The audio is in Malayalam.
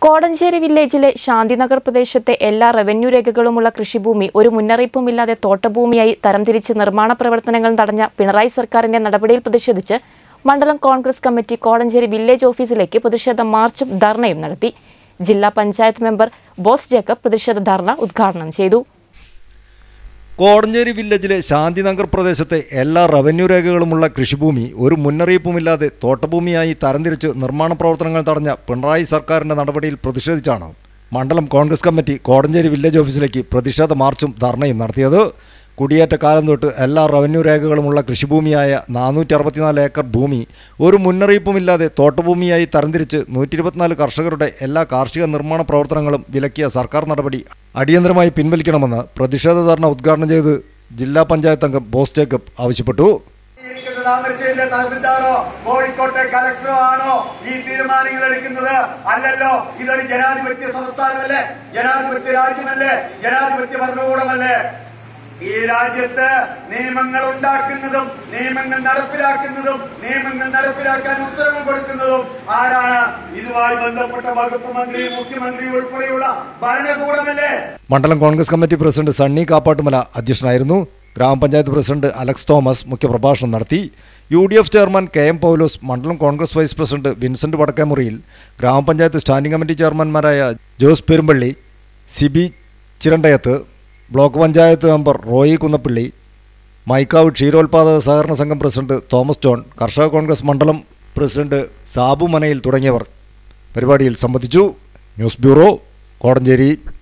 കോടഞ്ചേരി വില്ലേജിലെ ശാന്തിനഗർ പ്രദേശത്തെ എല്ലാ റവന്യൂ രേഖകളുമുള്ള കൃഷിഭൂമി ഒരു മുന്നറിയിപ്പുമില്ലാതെ തോട്ടഭൂമിയായി തരംതിരിച്ച് നിർമ്മാണ പ്രവർത്തനങ്ങൾ തടഞ്ഞ പിണറായി സർക്കാരിന്റെ നടപടിയിൽ പ്രതിഷേധിച്ച് മണ്ഡലം കോൺഗ്രസ് കമ്മിറ്റി കോടഞ്ചേരി വില്ലേജ് ഓഫീസിലേക്ക് പ്രതിഷേധ മാർച്ചും ധർണയും നടത്തി ജില്ലാ പഞ്ചായത്ത് മെമ്പർ ബോസ് ജേക്കബ് പ്രതിഷേധ ധർണ ഉദ്ഘാടനം ചെയ്തു കോടഞ്ചേരി വില്ലേജിലെ ശാന്തിനഗർ പ്രദേശത്തെ എല്ലാ റവന്യൂ രേഖകളുമുള്ള കൃഷിഭൂമി ഒരു മുന്നറിയിപ്പുമില്ലാതെ തോട്ടഭൂമിയായി തരംതിരിച്ച് നിർമ്മാണ പ്രവർത്തനങ്ങൾ തടഞ്ഞ പിണറായി സർക്കാരിന്റെ നടപടിയിൽ പ്രതിഷേധിച്ചാണ് മണ്ഡലം കോൺഗ്രസ് കമ്മിറ്റി കോടഞ്ചേരി വില്ലേജ് ഓഫീസിലേക്ക് പ്രതിഷേധ മാർച്ചും ധർണയും നടത്തിയത് കുടിയേറ്റ കാലം തൊട്ട് എല്ലാ റവന്യൂ രേഖകളുമുള്ള കൃഷിഭൂമിയായ നാനൂറ്റി അറുപത്തിനാല് ഏക്കർ ഭൂമി ഒരു മുന്നറിയിപ്പുമില്ലാതെ തോട്ടഭൂമിയായി തരംതിരിച്ച് നൂറ്റി ഇരുപത്തിനാല് കർഷകരുടെ എല്ലാ കാർഷിക നിർമ്മാണ പ്രവർത്തനങ്ങളും വിലക്കിയ സർക്കാർ നടപടി അടിയന്തരമായി പിൻവലിക്കണമെന്ന് പ്രതിഷേധ ധർണ ഉദ്ഘാടനം ചെയ്ത് ജില്ലാ പഞ്ചായത്ത് അംഗം ബോസ് ജേക്കബ് ആവശ്യപ്പെട്ടു ഇരിക്കുന്ന താമരശ്ശേരിയിലെ തഹസിൽദാറോ കോഴിക്കോട്ടെ കലക്ടറോ ആണോ ഈ തീരുമാനങ്ങൾ എടുക്കുന്നത് അല്ലല്ലോ ഇതൊരു ജനാധിപത്യ സംസ്ഥാനമല്ലേ ജനാധിപത്യ രാജ്യമല്ലേ ജനാധിപത്യ ഭരണകൂടമല്ലേ ഈ രാജ്യത്ത് നിയമങ്ങൾ ഉണ്ടാക്കുന്നതും നിയമങ്ങൾ നടപ്പിലാക്കുന്നതും നിയമങ്ങൾ നടപ്പിലാക്കാൻ ഉത്തരവ് കൊടുക്കുന്നതും ആരാണ് ഇതുമായി ബന്ധപ്പെട്ട വകുപ്പ് മന്ത്രി മുഖ്യമന്ത്രി ഉൾപ്പെടെയുള്ള ഭരണകൂടമല്ലേ മണ്ഡലം കോൺഗ്രസ് കമ്മിറ്റി പ്രസിഡന്റ് സണ്ണി കാപ്പാട്ടുമല അധ്യക്ഷനായിരുന്നു ഗ്രാമപഞ്ചായത്ത് പ്രസിഡന്റ് അലക്സ് തോമസ് മുഖ്യപ്രഭാഷണം നടത്തി U D F chairman K M Paulose മണ്ഡലം കോൺഗ്രസ് വൈസ് പ്രസിഡന്റ് വിൻസെന്റ് വടക്കേമുറിയിൽ ഗ്രാമപഞ്ചായത്ത് സ്റ്റാൻഡിംഗ് കമ്മിറ്റി ചെയർമാൻമാരായ ജോസ് പെരുമ്പള്ളി സിബി ചിരണ്ടയത്ത് ബ്ലോക്ക് പഞ്ചായത്ത് മെമ്പർ റോയി കുന്നപ്പള്ളി മൈക്കാവ് ക്ഷീരോത്പാദക സഹകരണ സംഘം പ്രസിഡന്റ് തോമസ് ജോൺ കർഷക കോൺഗ്രസ് മണ്ഡലം പ്രസിഡന്റ് സാബു മനയിൽ തുടങ്ങിയവർ പരിപാടിയിൽ സംബന്ധിച്ചു ന്യൂസ് ബ്യൂറോ കോടഞ്ചേരി